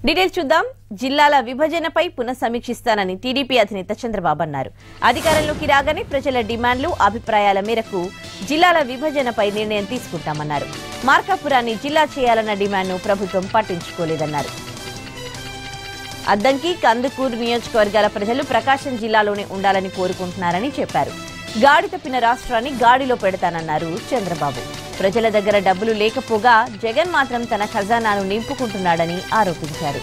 details చూద్దాం జిల్లాల విభజనపై పునఃసమీక్షిస్తానని TDP అధినేత చంద్రబాబు అన్నారు అధికారంలోకి రాగానే ప్రజల డిమాండ్లు అభిప్రాయాల మేరకు జిల్లాల విభజనపై నిర్ణయం తీసుకుంటామన్నారు మార్కాపురాన్ని జిల్లా చేయాలన్న డిమాండ్ను ప్రభుత్వం పట్టించుకోలేదన్నారు అద్దంకి కందుకూరు నియోజకవర్గాల ప్రజలు ప్రకాశం జిల్లాలోనే ఉండాలని కోరుకుంటున్నారని చెప్పారు గాడి తప్పిన రాష్ట్రాన్ని గాడిలో పెడతానన్నారు చంద్రబాబు ప్రజల దగ్గర డబ్బులు లేకపోగా జగన్ మాత్రం తన ఖజానాను నింపుకుంటున్నాడని ఆరోపించారు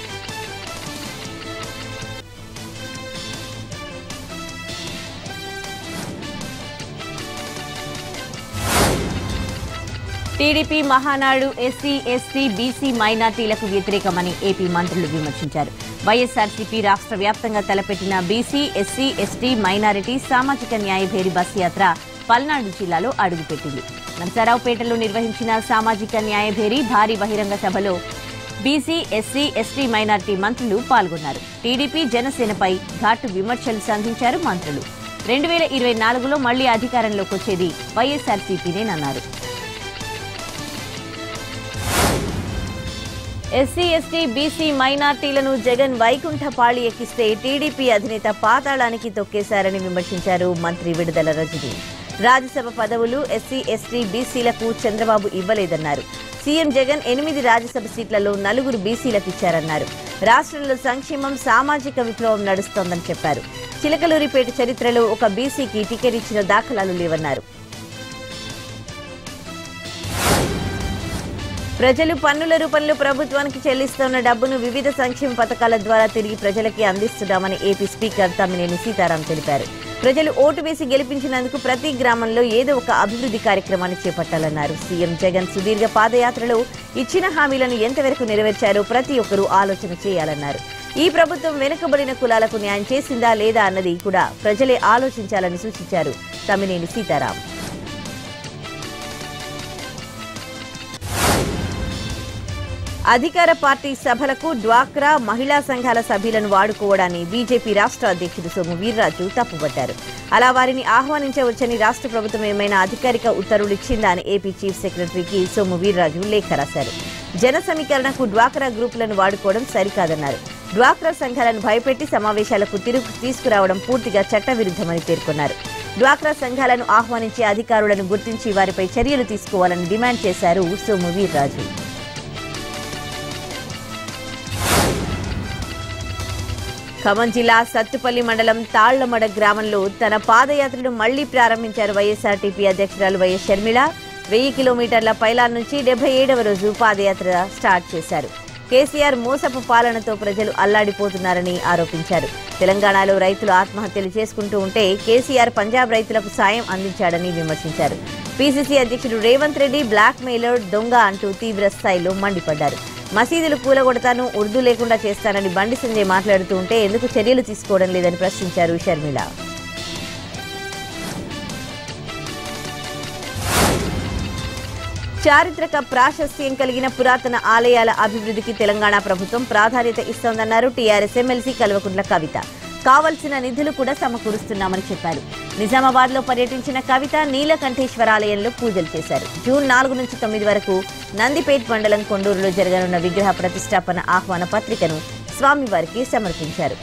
TDP Mahanadu SC ST BC మైనార్టీలకు వ్యతిరేకమని ఏపీ మంత్రులు విమర్శించారు వైఎస్ఆర్సీపీ రాష్ట్ర వ్యాప్తంగా తలపెట్టిన బీసీ ఎస్సీ ఎస్టీ మైనారిటీ సామాజిక న్యాయ భేరి బస్ యాత్ర పల్నాడు జిల్లాలో అడుగుపెట్టింది నరసరావుపేటలో నిర్వహించిన సామాజిక న్యాయ భేరి భారీ బహిరంగ సభలో బీసీ ఎస్సీ ఎస్టీ మైనార్టీ మంత్రులు పాల్గొన్నారు టీడీపీ జనసేనపై ఘాటు విమర్శలు సంధించారు మంత్రులు రెండు వేల ఇరవై నాలుగులో మళ్లీ అధికారంలోకి వచ్చేది వైఎస్ఆర్సీపీనేనన్నారు ఎస్సీ ఎస్టీ బీసీ మైనార్టీలను జగన్ వైకుంఠ పాళి ఎక్కిస్తే టీడీపీ అధినేత పాతాళానికి తొక్కేశారని విమర్శించారు మంత్రి విడుదల రజని రాజ్యసభ పదవులు ఎస్సీ ఎస్టీ బీసీలకు చంద్రబాబు ఇవ్వలేదన్నారు సీఎం జగన్ ఎనిమిది రాజ్యసభ సీట్లలో నలుగురు బీసీలకు ఇచ్చారన్నారు రాష్ట్రంలో సంక్షేమం సామాజిక విప్లవం నడుస్తోందని చెప్పారు చిలకలూరిపేట చరిత్రలో ఒక బీసీకి టికెట్ ఇచ్చిన దాఖలాలు లేవన్నారు ప్రజలు పన్నుల రూపంలో ప్రభుత్వానికి చెల్లిస్తున్న డబ్బును వివిధ సంక్షేమ పథకాల ద్వారా తిరిగి ప్రజలకి అందిస్తున్నామని ఏపీ స్పీకర్ తమ్మినేని సీతారాం తెలిపారు ప్రజలు ఓటు వేసి గెలిపించినందుకు ప్రతి గ్రామంలో ఏదో ఒక అభివృద్ధి కార్యక్రమాన్ని చేపట్టాలన్నారు సీఎం జగన్ సుదీర్ఘ పాదయాత్రలో ఇచ్చిన హామీలను ఎంతవరకు నెరవేర్చారో ప్రతి ఒక్కరూ ఆలోచన చేయాలన్నారు ఈ ప్రభుత్వం వెనుకబడిన కులాలకు న్యాయం చేసిందా లేదా అన్నది కూడా ప్రజలే ఆలోచించాలని సూచించారు తమ్మినేని సీతారాం అధికార పార్టీ సభలకు డ్వాక్రా మహిళా సంఘాల సభ్యులను వాడుకోవడాన్ని బీజేపీ రాష్ట్ర అధ్యక్షుడు సోము వీర్రాజు తప్పుపట్టారు అలా వారిని ఆహ్వానించవచ్చని రాష్ట్ర ప్రభుత్వం ఏమైనా అధికారిక ఉత్తర్వులు ఇచ్చిందా అని ఏపీ చీఫ్ సెక్రటరీకి సోము వీర్రాజు లేఖ రాశారు జన సమీకరణకు డ్వాక్రా గ్రూపులను వాడుకోవడం సరికాదన్నారు డ్వాక్రా సంఘాలను భయపెట్టి సమావేశాలకు తిరుగు తీసుకురావడం పూర్తిగా చట్టవిరుద్ధమని పేర్కొన్నారు డ్వాక్రా సంఘాలను ఆహ్వానించే అధికారులను గుర్తించి వారిపై చర్యలు తీసుకోవాలని డిమాండ్ చేశారు సోము వీర్రాజు ఖమ్మం జిల్లా సత్తుపల్లి మండలం తాళ్లమడ గ్రామంలో తన పాదయాత్రను మళ్లీ ప్రారంభించారు వైఎస్ఆర్టీపీ అధ్యక్షురాలు వైఎస్ షర్మిళ వెయ్యి కిలోమీటర్ల పైలాన్ నుంచి డెబ్బై ఏడవ రోజు పాదయాత్ర స్టార్ట్ చేశారు కేసీఆర్ మోసపు పాలనతో ప్రజలు అల్లాడిపోతున్నారని ఆరోపించారు తెలంగాణలో రైతులు ఆత్మహత్యలు చేసుకుంటూ ఉంటే కేసీఆర్ పంజాబ్ రైతులకు సాయం అందించాడని విమర్శించారు పీసీసీ అధ్యక్షుడు రేవంత్ రెడ్డి బ్లాక్ మెయిలర్ దొంగ అంటూ తీవ్ర స్థాయిలో మండిపడ్డారు మసీదులు కూలగొడతాను ఉర్దూ లేకుండా చేస్తానని బండి సంజయ్ మాట్లాడుతూ ఉంటే ఎందుకు చర్యలు తీసుకోవడం లేదని ప్రశ్నించారు షర్మిల చారిత్రక ప్రాశస్త్యం కలిగిన పురాతన ఆలయాల అభివృద్ధికి తెలంగాణ ప్రభుత్వం ప్రాధాన్యత ఇస్తోందన్నారు టీఆర్ఎస్ ఎమ్మెల్సీ కల్వకుంట్ల కవిత కావలసిన నిధులు కూడా సమకూరుస్తున్నామని చెప్పారు నిజామాబాద్ లో పర్యటించిన కవిత నీలకంఠేశ్వరాలయంలో పూజలు చేశారు జూన్ నాలుగు నుంచి తొమ్మిది వరకు నందిపేట్ మండలం కొండూరులో జరగనున్న విగ్రహ ప్రతిష్టాపన ఆహ్వాన పత్రికను స్వామివారికి సమర్పించారు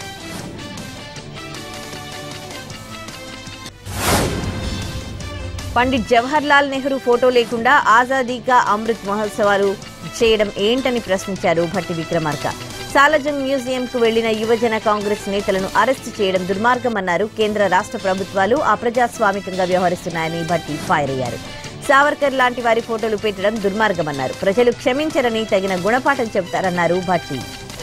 పండిట్ జవహర్ లాల్ నెహ్రూ ఫోటో లేకుండా ఆజాదీ కా అమృత్ మహోత్సవాలు చేయడం ఏంటని ప్రశ్నించారు భట్టి విక్రమార్క సాలజంగ్ మ్యూజియం కు వెళ్లిన యువజన కాంగ్రెస్ నేతలను అరెస్టు చేయడం దుర్మార్గమన్నారు కేంద్ర రాష్ట్ర ప్రభుత్వాలు అప్రజాస్వామికంగా వ్యవహరిస్తున్నాయని భట్టి ఫైర్ అయ్యారు సావర్కర్ లాంటి వారి ఫోటోలు పెట్టడం దుర్మార్గమన్నారు ప్రజలు క్షమించరని తగిన గుణపాఠం చెబుతారన్నారు భట్టి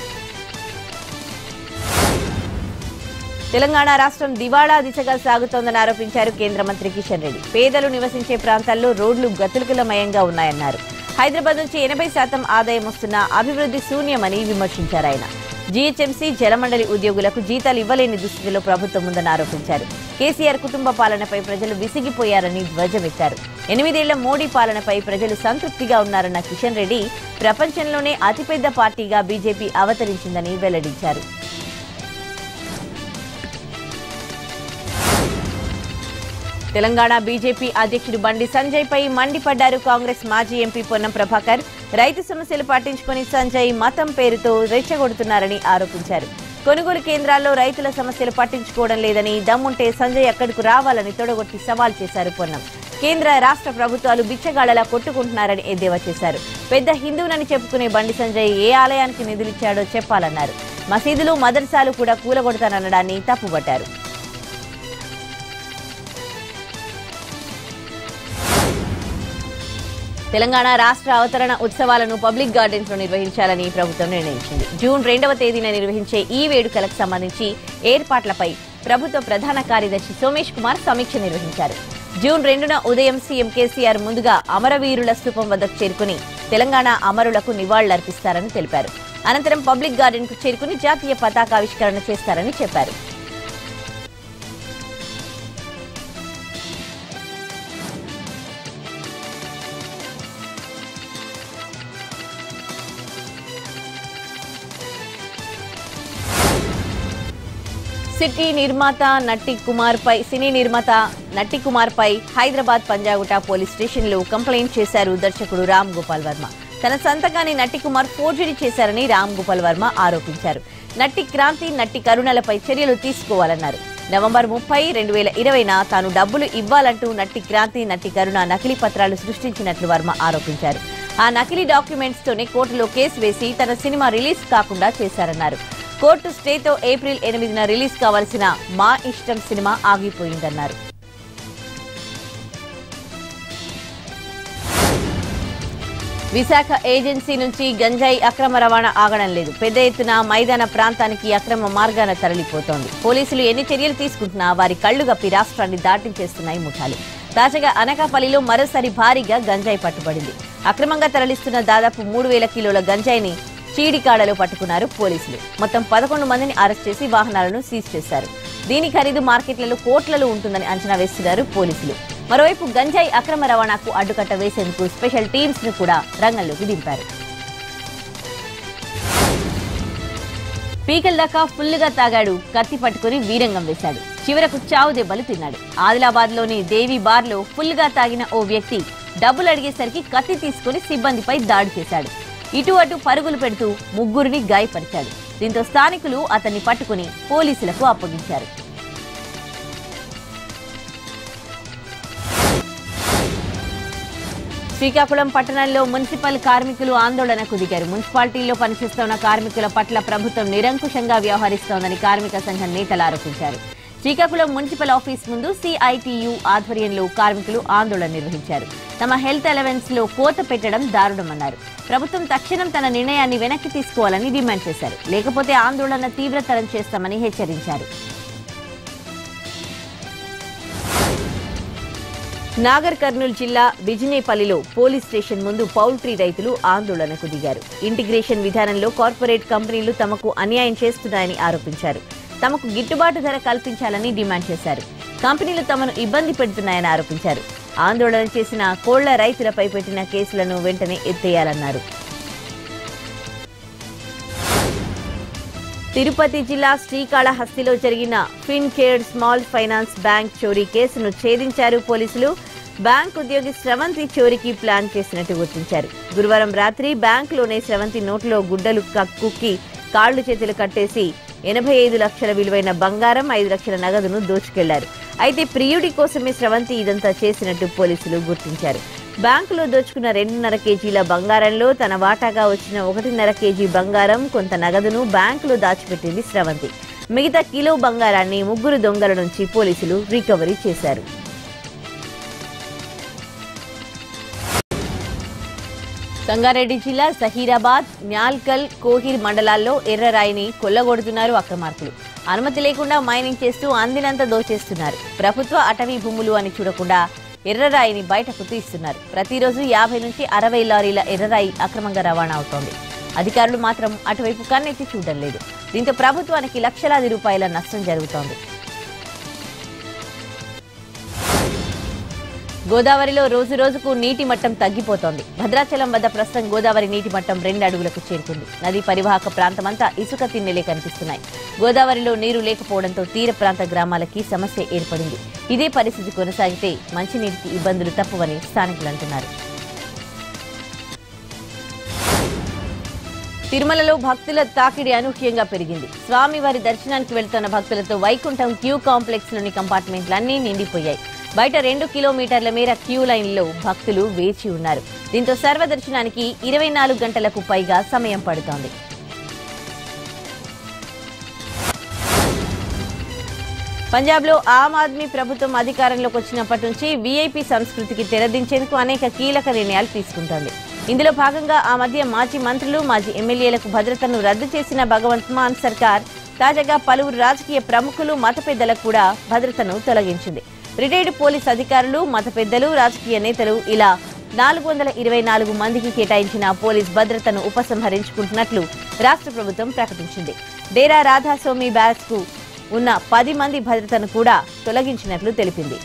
తెలంగాణ రాష్ట్రం దివాళా దిశగా సాగుతోందని ఆరోపించారు కేంద్ర మంత్రి కిషన్ రెడ్డి పేదలు నివసించే ప్రాంతాల్లో రోడ్లు గతులకులమయంగా ఉన్నాయన్నారు హైదరాబాద్ నుంచి ఎనభై శాతం ఆదాయం వస్తున్న అభివృద్ధి శూన్యమని విమర్శించారు ఆయన జీహెచ్ఎంసీ జలమండలి ఉద్యోగులకు జీతాలు ఇవ్వలేని దుస్థితిలో ప్రభుత్వం ఉందని ఆరోపించారు కేసీఆర్ కుటుంబ పాలనపై ప్రజలు విసిగిపోయారని ధ్వజమెత్తారు ఎనిమిదేళ్ల మోడీ పాలనపై ప్రజలు సంతృప్తిగా ఉన్నారన్న కిషన్ రెడ్డి ప్రపంచంలోనే అతిపెద్ద పార్టీగా బీజేపీ అవతరించిందని వెల్లడించారు తెలంగాణ బీజేపీ అధ్యక్షుడు బండి సంజయ్ పై మండిపడ్డారు కాంగ్రెస్ మాజీ ఎంపీ పొన్నం ప్రభాకర్ రైతు సమస్యలు పట్టించుకుని సంజయ్ మతం పేరుతో రెచ్చగొడుతున్నారని ఆరోపించారు కొనుగోలు కేంద్రాల్లో రైతుల సమస్యలు పట్టించుకోవడం లేదని దమ్ముంటే సంజయ్ అక్కడకు రావాలని తొడగొట్టి సవాల్ చేశారు పొన్నం కేంద్ర రాష్ట్ర ప్రభుత్వాలు బిచ్చగాళ్లలా కొట్టుకుంటున్నారని ఎద్దేవా చేశారు పెద్ద హిందువునని చెప్పుకునే బండి సంజయ్ ఏ ఆలయానికి నిధులిచ్చాడో చెప్పాలన్నారు మసీదులు మదర్సాలు కూడా కూలగొడతాననడాన్ని తప్పుపట్టారు తెలంగాణ రాష్ట్ర అవతరణ ఉత్సవాలను పబ్లిక్ గార్డెన్స్ లో నిర్వహించాలని ప్రభుత్వం నిర్ణయించింది జూన్ రెండవ తేదీన నిర్వహించే ఈ వేడుకలకు సంబంధించి ఏర్పాట్లపై ప్రభుత్వ ప్రధాన కార్యదర్శి సోమేష్ కుమార్ సమీక్ష నిర్వహించారు జూన్ రెండున ఉదయం సీఎం కేసీఆర్ ముందుగా అమరవీరుల స్థూపం వద్దకు చేరుకుని తెలంగాణ అమరులకు నివాళులర్పిస్తారని తెలిపారు అనంతరం పబ్లిక్ గార్డెన్ కు చేరుకుని జాతీయ పతాకావిష్కరణ చేస్తారని చెప్పారు సిటీ నిర్మాత నట్టి కుమార్ పై సినీ నిర్మాత నట్టి కుమార్ పై హైదరాబాద్ పంజాగుట్ట పోలీస్ స్టేషన్లో కంప్లైంట్ చేశారు దర్శకుడు రామ్ గోపాల్ వర్మ తన సంతకాన్ని నట్టి కుమార్ ఫోర్జరీ చేశారని రామ్ గోపాల్ వర్మ ఆరోపించారు నట్టి క్రాంతి నట్టి కరుణలపై చర్యలు తీసుకోవాలన్నారు నవంబర్ ముప్పై రెండు వేల ఇరవైన తాను డబ్బులు ఇవ్వాలంటూ నట్టి క్రాంతి నట్టి కరుణ నకిలీ పత్రాలు సృష్టించినట్లు వర్మ ఆరోపించారు ఆ నకిలీ డాక్యుమెంట్స్ తోనే కోర్టులో కేసు వేసి తన సినిమా రిలీజ్ కాకుండా చేశారన్నారు కోర్టు స్టేతో ఏప్రిల్ ఎనిమిదిన రిలీజ్ కావాల్సిన మా ఇష్టం సినిమా ఆగిపోయిందన్నారు విశాఖ ఏజెన్సీ నుంచి గంజాయి అక్రమ రవాణా ఆగడం లేదు పెద్ద ఎత్తున మైదాన ప్రాంతానికి అక్రమ మార్గాన తరలిపోతోంది పోలీసులు ఎన్ని చర్యలు తీసుకుంటున్నా వారి కళ్లు గప్పి రాష్ట్రాన్ని దాటించేస్తున్నాయి ముఠాలు తాజాగా అనకాపల్లిలో మరోసారి భారీగా గంజాయి పట్టుబడింది అక్రమంగా తరలిస్తున్న దాదాపు మూడు వేల కిలోల గంజాయిని చీడికాడలో పట్టుకున్నారు పోలీసులు మొత్తం పదకొండు మందిని అరెస్ట్ చేసి వాహనాలను సీజ్ చేశారు దీని ఖరీదు మార్కెట్లలో కోట్లలో ఉంటుందని అంచనా వేస్తున్నారు పోలీసులు మరోవైపు గంజాయి అక్రమ రవాణాకు అడ్డుకట్ట వేసేందుకు స్పెషల్ టీమ్స్ ను కూడా రంగంలోకి దింపారు పీకల దాకా ఫుల్లుగా తాగాడు కత్తి పట్టుకుని వీరంగం వేశాడు చివరకు చావు దెబ్బలు తిన్నాడు ఆదిలాబాద్ లోని దేవి బార్ లో ఫుల్గా తాగిన ఓ వ్యక్తి డబ్బులు అడిగేసరికి కత్తి తీసుకుని సిబ్బందిపై దాడి చేశాడు ఇటు అటు పరుగులు పెడుతూ ముగ్గురిని గాయపరిచాడు దీంతో స్థానికులు అతన్ని పట్టుకుని పోలీసులకు అప్పగించారు శ్రీకాకుళం పట్టణంలో మున్సిపల్ కార్మికులు ఆందోళనకు దిగారు మున్సిపాలిటీల్లో పనిచేస్తున్న కార్మికుల పట్ల ప్రభుత్వం నిరంకుశంగా వ్యవహరిస్తోందని కార్మిక సంఘం నేతలు ఆరోపించారు శ్రీకాకుళం మున్సిపల్ ఆఫీస్ ముందు సిఐటియు ఆధ్వర్యంలో కార్మికులు ఆందోళన నిర్వహించారు తమ హెల్త్ అలవెన్స్ లో కోత పెట్టడం దారుణమన్నారు ప్రభుత్వం తక్షణం తన నిర్ణయాన్ని వెనక్కి తీసుకోవాలని డిమాండ్ చేశారు లేకపోతే ఆందోళన తీవ్రతరం చేస్తామని హెచ్చరించారు నాగర్ కర్నూలు జిల్లా బిజినేపల్లిలో పోలీస్ స్టేషన్ ముందు పౌల్ట్రీ రైతులు ఆందోళనకు దిగారు ఇంటిగ్రేషన్ విధానంలో కార్పొరేట్ కంపెనీలు తమకు అన్యాయం చేస్తున్నాయని ఆరోపించారు తమకు గిట్టుబాటు ధర కల్పించాలని డిమాండ్ చేశారు కంపెనీలు తమను ఇబ్బంది పెడుతున్నాయని ఆరోపించారు ఆందోళన చేసిన కోళ్ల రైతులపై పెట్టిన కేసులను వెంటనే ఎత్తేయాలన్నారు తిరుపతి జిల్లా శ్రీకాళహస్తిలో జరిగిన Fincare small finance bank చోరీ కేసును ఛేదించారు పోలీసులు బ్యాంక్ ఉద్యోగి స్రవంతి చోరీకి ప్లాన్ చేసినట్టు గుర్తించారు గురువారం రాత్రి బ్యాంకులోనే స్రవంతి నోట్లో గుడ్డలు కక్కుకి కాళ్లు చేతులు కట్టేసి ఎనభై ఐదు లక్షల విలువైన బంగారం ఐదు లక్షల నగదును దోచుకెళ్లారు అయితే ప్రియుడి కోసమే స్రవంతి ఇదంతా చేసినట్టు పోలీసులు గుర్తించారు బ్యాంకులో దోచుకున్న రెండున్నర కేజీల బంగారంలో తన వాటాగా వచ్చిన ఒకటిన్నర కేజీ బంగారం కొంత నగదును బ్యాంకులో దాచిపెట్టింది స్రవంతి మిగతా కిలో బంగారాన్ని ముగ్గురు దొంగల నుంచి పోలీసులు రికవరీ చేశారు సంగారెడ్డి జిల్లా జహీరాబాద్ న్యాల్కల్ కోహిర్ మండలాల్లో ఎర్రరాయిని కొల్లగొడుతున్నారు అక్రమార్కులు అనుమతి లేకుండా మైనింగ్ చేస్తూ అందినంత దోచేస్తున్నారు ప్రభుత్వ అటవీ భూములు అని చూడకుండా ఎర్రరాయిని బయటకు తీస్తున్నారు ప్రతిరోజు యాభై నుంచి అరవై లారీల ఎర్రరాయి అక్రమంగా రవాణా అవుతోంది అధికారులు మాత్రం అటువైపు కన్నెత్తి చూడడం లేదు దీంతో ప్రభుత్వానికి లక్షలాది రూపాయల నష్టం జరుగుతోంది గోదావరిలో రోజు రోజుకు నీటి మట్టం తగ్గిపోతోంది భద్రాచలం వద్ద ప్రస్తుతం గోదావరి నీటి మట్టం రెండు అడుగులకు చేరుకుంది నదీ పరివాహక ప్రాంతమంతా ఇసుక తిన్నెలే కనిపిస్తున్నాయి గోదావరిలో నీరు లేకపోవడంతో తీర ప్రాంత గ్రామాలకి సమస్య ఏర్పడింది ఇదే పరిస్థితి కొనసాగితే మంచినీటికి ఇబ్బందులు తప్పవని స్థానికులు అంటున్నారు తిరుమలలో భక్తుల తాకిడి అనూహ్యంగా పెరిగింది స్వామివారి దర్శనానికి వెళ్తున్న భక్తులతో వైకుంఠం క్యూ కాంప్లెక్స్ లోని కంపార్ట్మెంట్లన్నీ నిండిపోయాయి బయట రెండు కిలోమీటర్ల మేర క్యూ లైన్లో భక్తులు వేచి ఉన్నారు దీంతో సర్వదర్శనానికి ఇరవై నాలుగు గంటలకు పైగా సమయం పడుతోంది పంజాబ్లో ఆమ్ ఆద్మీ ప్రభుత్వం అధికారంలోకి వచ్చినప్పటి నుంచి వీఐపీ సంస్కృతికి తెరదించేందుకు అనేక కీలక నిర్ణయాలు తీసుకుంటోంది ఇందులో భాగంగా ఆ మధ్య మాజీ మంత్రులు మాజీ ఎమ్మెల్యేలకు భద్రతను రద్దు చేసిన భగవంత్ మాన్ సర్కార్ తాజాగా పలువురు రాజకీయ ప్రముఖులు మత పెద్దలకు కూడా భద్రతను తొలగించింది రిటైర్డ్ పోలీస్ అధికారులు మత పెద్దలు రాజకీయ నేతలు ఇలా నాలుగు వందల ఇరవై నాలుగు మందికి కేటాయించిన పోలీస్ భద్రతను ఉపసంహరించుకుంటున్నట్లు రాష్ట్ర ప్రభుత్వం ప్రకటించింది డేరా రాధాస్వామి బ్యారక్స్ కు ఉన్న పది మంది భద్రతను కూడా తొలగించినట్లు తెలిపింది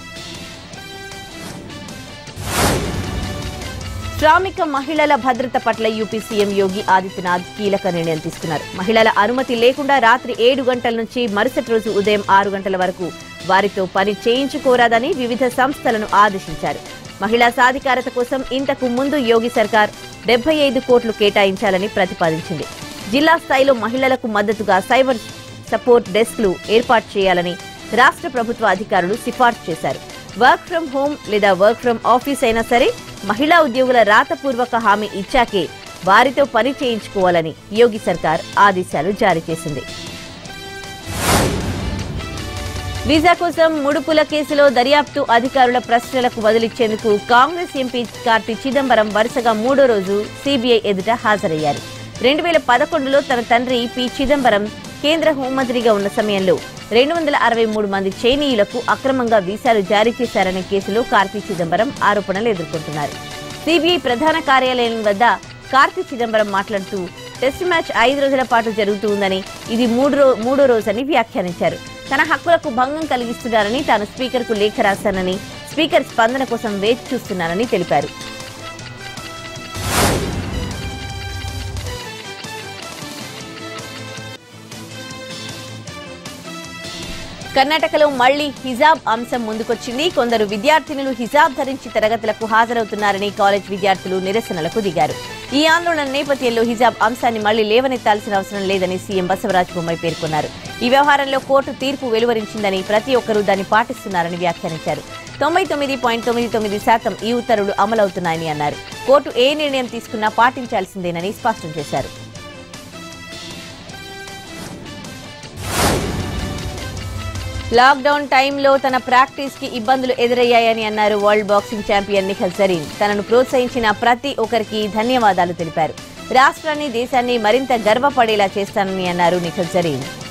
శ్రామిక మహిళల భద్రత పట్ల యూపీ సీఎం యోగి ఆదిత్యనాథ్ కీలక నిర్ణయం తీసుకున్నారు మహిళల అనుమతి లేకుండా రాత్రి ఏడు గంటల నుంచి మరుసటి రోజు ఉదయం ఆరు గంటల వరకు వారితో పని చేయించుకోరాదని వివిధ సంస్థలను ఆదేశించారు మహిళా సాధికారత కోసం ఇంతకు ముందు యోగి సర్కార్ డెబ్బై ఐదు కోట్లు కేటాయించాలని ప్రతిపాదించింది జిల్లా స్థాయిలో మహిళలకు మద్దతుగా సైబర్ సపోర్ట్ డెస్క్లు ఏర్పాటు చేయాలని రాష్ట్ర ప్రభుత్వ అధికారులు సిఫార్సు చేశారు వర్క్ ఫ్రం హోం లేదా వర్క్ ఫ్రం ఆఫీస్ అయినా సరే మహిళా ఉద్యోగుల రాతపూర్వక హామీ ఇచ్చాకే వారితో పని చేయించుకోవాలని యోగి సర్కార్ ఆదేశాలు జారీ చేసింది వీసా కోసం ముడుపుల కేసులో దర్యాప్తు అధికారుల ప్రశ్నలకు బదులిచ్చేందుకు కాంగ్రెస్ ఎంపీ కార్తి చిదంబరం వరుసగా మూడో రోజు సీబీఐ ఎదుట హాజరయ్యారు రెండు వేల పదకొండులో తన తండ్రి పి చిదంబరం కేంద్ర హోంమంత్రిగా ఉన్న సమయంలో రెండు వందల అరవై మూడు మంది చైనీయులకు అక్రమంగా వీసాలు జారీ చేశారనే కేసులో కార్తీ చిదంబరం ఆరోపణలు ఎదుర్కొంటున్నారు సిబిఐ ప్రధాన కార్యాలయం వద్ద కార్తీ చిదంబరం మాట్లాడుతూ టెస్ట్ మ్యాచ్ ఐదు రోజుల పాటు జరుగుతుందని ఇది మూడు రో మూడో రోజని వ్యాఖ్యానించారు తన హక్కులకు భంగం కలిగిస్తున్నారని తాను స్పీకర్కు లేఖ రాశానని స్పీకర్ స్పందన కోసం వేచి చూస్తున్నారని తెలిపారు కర్ణాటకలో మళ్లీ హిజాబ్ అంశం ముందుకొచ్చింది కొందరు విద్యార్థినులు హిజాబ్ ధరించి తరగతులకు హాజరవుతున్నారని కాలేజ్ విద్యార్థులు నిరసనలకు దిగారు ఈ ఆందోళన నేపథ్యంలో హిజాబ్ అంశాన్ని మళ్లీ లేవనెత్తాల్సిన అవసరం లేదని సీఎం బసవరాజ బొమ్మాయి పేర్కొన్నారు ఈ వ్యవహారంలో కోర్టు తీర్పు వెలువరించిందని ప్రతి ఒక్కరూ దాన్ని పాటిస్తున్నారని వ్యాఖ్యానించారు తొంభై తొమ్మిది పాయింట్ తొమ్మిది తొమ్మిది శాతం ఈ ఉత్తర్వులు అమలవుతున్నాయని అన్నారు కోర్టు ఏ నిర్ణయం తీసుకున్నా పాటించాల్సిందేనని స్పష్టం చేశారు లాక్డౌన్ టైంలో తన ప్రాక్టీస్ కి ఇబ్బందులు ఎదురయ్యాయని అన్నారు world boxing champion Nikhat Zareen తనను ప్రోత్సహించిన ప్రతి ఒక్కరికి ధన్యవాదాలు తెలిపారు రాష్ట్రాన్ని దేశాన్ని మరింత గర్వపడేలా చేస్తానని అన్నారు నిఖల్ జరీన్